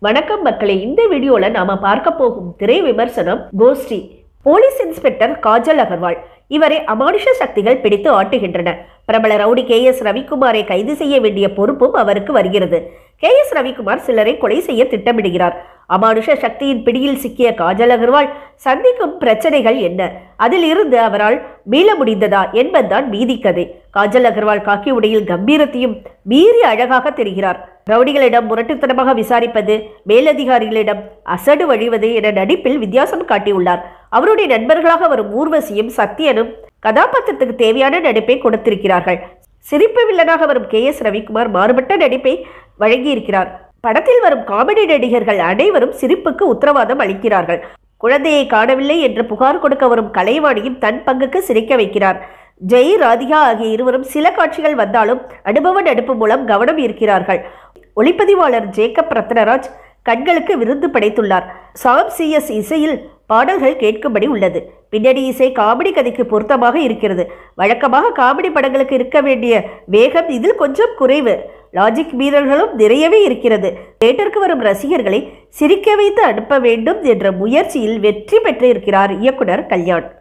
வணக்கம் மக்களே இந்த வீடியோல நாம பார்க்க போகும் திரை விமர்சனம் கோஷ்டி போலீஸ் இன்ஸ்பெக்டர் காஜல் அகர்வால் இவரை அமானுஷ சக்திகள் பிடித்து ஆட்டுகின்றன பிரபல ரவுடி கே எஸ் ரவிக்குமாரை கைது செய்ய வேண்டிய பொறுப்பும் அவருக்கு வருகிறது கே எஸ் ரவிக்குமார் சிலரை கொலை செய்ய திட்டமிடுகிறார் அமானுஷ சக்தியின் பிடியில் சிக்கிய காஜல் அகர்வால் சந்திக்கும் பிரச்சனைகள் என்ன அதில் இருந்து அவரால் மீள முடிந்ததா என்பதுதான் மீதி கதை காஜல் அகர்வால் காக்கி உடையில் கம்பீரத்தையும் மீறி அழகாக தெரிகிறார் ரவுடிகளிடம் முரட்டுத்தனமாக விசாரிப்பது மேலதிகாரிகளிடம் அசடு வழிவது என நடிப்பில் வித்தியாசம் காட்டியுள்ளார் அவருடைய நண்பர்களாக வரும் ஊர்வசியும் சத்யனும் கதாபாத்திரத்துக்கு தேவையான நடிப்பை கொடுத்திருக்கிறார்கள் சிரிப்பு வில்லனாக வரும் கே எஸ் ரவிக்குமார் மாறுபட்ட நடிப்பை வழங்கியிருக்கிறார் படத்தில் வரும் காமெடி நடிகர்கள் அனைவரும் சிரிப்புக்கு உத்தரவாதம் அளிக்கிறார்கள் குழந்தையை காணவில்லை என்று புகார் கொடுக்க வரும் கலைவாணியும் தன் பங்குக்கு சிரிக்க வைக்கிறார் ஜெய் ராதிகா ஆகிய இருவரும் சில காட்சிகள் வந்தாலும் அனுபவ நடிப்பு மூலம் கவனம் ஈர்க்கிறார்கள் ஒளிப்பதிவாளர் ஜேக்கப் ரத்னராஜ் கண்களுக்கு விருந்து படைத்துள்ளார் சாம் சிஎஸ் இசையில் பாடல்கள் கேட்கும்படி உள்ளது பின்னணி இசை காமெடி கதைக்கு பொருத்தமாக இருக்கிறது வழக்கமாக காமெடி படங்களுக்கு இருக்க வேண்டிய வேகம் இதில் கொஞ்சம் குறைவு லாஜிக் மீறல்களும் நிறையவே இருக்கிறது தேட்டருக்கு வரும் ரசிகர்களை சிரிக்க வைத்து அனுப்ப வேண்டும் என்ற முயற்சியில் வெற்றி பெற்று இருக்கிறார் இயக்குனர் கல்யாண்